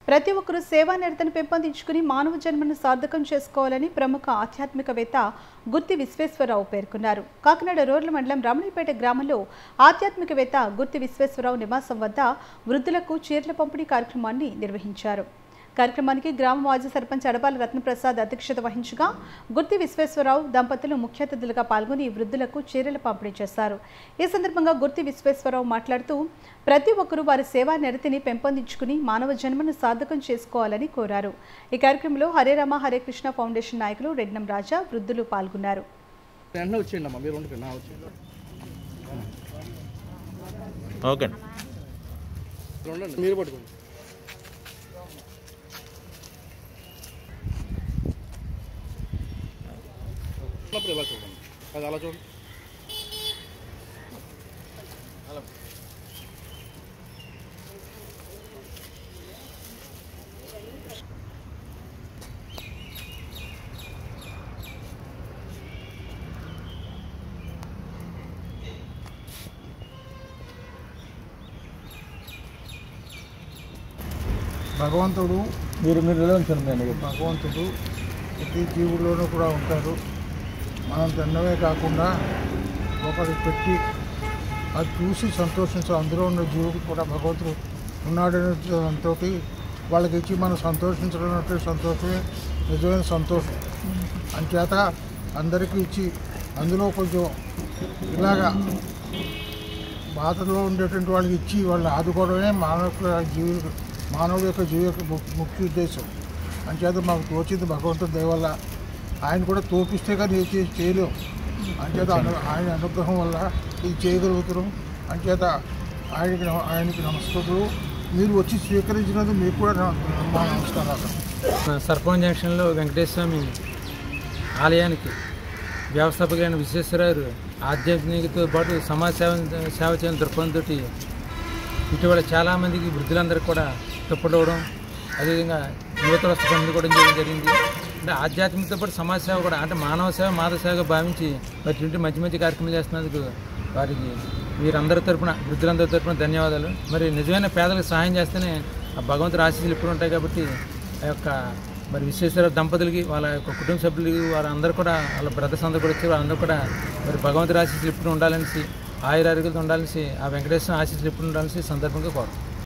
ప్రతి ఒక్కరూ సేవా నిరతను పెంపొందించుకుని మానవ జన్మను సార్థకం చేసుకోవాలని ప్రముఖ ఆధ్యాత్మికవేత్త గుత్తి విశ్వేశ్వరరావు పేర్కొన్నారు కాకినాడ రోడ్ల మండలం రమణీపేట గ్రామంలో ఆధ్యాత్మికవేత్త గుత్తి విశ్వేశ్వరరావు నివాసం వద్ద వృద్ధులకు చీరల పంపిణీ కార్యక్రమాన్ని నిర్వహించారు కార్యక్రమానికి గ్రామ మాజీ సర్పంచ్ అడపాల రత్నప్రసాద్ అధ్యక్షత వహించగా గుత్తి విశ్వేశ్వరరావు దంపతులు ముఖ్య అతిథులుగా పాల్గొని వృద్ధులకు చీరలు పంపిణీ చేశారు ఈ సందర్భంగా గుత్తి విశ్వేశ్వరరావు మాట్లాడుతూ ప్రతి ఒక్కరూ వారి సేవా నిరతిని పెంపొందించుకుని మానవ జన్మను సార్థకం చేసుకోవాలని కోరారు ఈ కార్యక్రమంలో హరే రామ హరే కృష్ణ ఫౌండేషన్ నాయకులు రెడ్నం రాజా వృద్ధులు పాల్గొన్నారు వెంటనే వచ్చేయండి అమ్మా మీరు ఉండండి నా వచ్చేయండి ఓకే ఇక్కడ ఉండండి మీరు పట్టుకోండి ఉన్నప్పుడు ఇలా చూడండి అది అలా చూడండి అలా భగవంతుడు మీరు మీరు నిలవంచండి భగవంతుడు ప్రతి జీవుల్లోనూ కూడా ఉంటాడు మనం తిన్నవే కాకుండా ఒకరికి పెట్టి అది చూసి సంతోషించు అందులో ఉన్న జీవుడు కూడా భగవంతుడు ఉన్నాడనే దాంతో వాళ్ళకి ఇచ్చి మనం సంతోషించడం అంటే సంతోషమే నిజమైన సంతోషం అంచేత అందరికీ ఇచ్చి అందులో కొంచెం ఇలాగా బాధలో ఉండేటువంటి వాళ్ళకి ఇచ్చి వాళ్ళని ఆదుకోవడమే మానవ యొక్క జీవి మానవుడి యొక్క జీవి యొక్క ము- ముఖ్య ఉద్దేశం అంచేత మాకు తోచింది భగవంతుడి దయ వల్ల ఆయన కూడా తోపిస్తే కానీ ఏ చేసి చేయలేం అంచేత అను ఆయన అనుగ్రహం వల్ల ఇది చేయగలుగుతున్నాం అంచేత ఆయనకి నమ- ఆయనకి నమస్కారాలు మీరు వచ్చి స్వీకరించినందుకు మీకు కూడా నా మా నమస్కారాలు సర్పంచ్ జంక్షన్లో వెంకటేశ్వర స్వామి ఆలయానికి వ్యవస్థాపకులైన విశ్వేశ్వరరావు ఆధ్యాత్మికతో పాటు సమాజ సేవ సేవ చేయని దృక్పథంతో ఇటీవల చాలామందికి వృద్ధులందరికీ కూడా తుప్పడవడం అదేవిధంగా యువత వస్తు పనులు కూడా చేయడం జరిగింది అంటే ఆధ్యాత్మికతో పాటు సమాజ సేవ కూడా అంటే మానవ సేవ మాధవ సేవగా భావించి మరి ఇటువంటి మంచి మంచి కార్యక్రమాలు చేస్తున్నందుకు వారికి వీరందరి తరపున వృద్ధులందరి తరపున ధన్యవాదాలు మరి నిజమైన పేదలకు సహాయం చేస్తేనే ఆ భగవంతుడి ఆశీస్సులు ఎప్పుడు ఉంటాయి కాబట్టి ఆ యొక్క మరి విశ్వేశ్వర దంపతులకి వాళ్ళ యొక్క కుటుంబ సభ్యులకి వారందరూ కూడా వాళ్ళ బ్రదర్స్ అందరూ కూడా వచ్చి వాళ్ళందరూ కూడా మరి భగవంతుడి ఆశీస్సులు ఎప్పుడు ఉండాలనేసి ఆయురారోగ్యాలతో ఉండాలనేసి ఆ వెంకటేశ్వర ఆశీస్సులు ఎప్పుడు ఉండాలనేసి ఈ సందర్భంగా కోరుతాం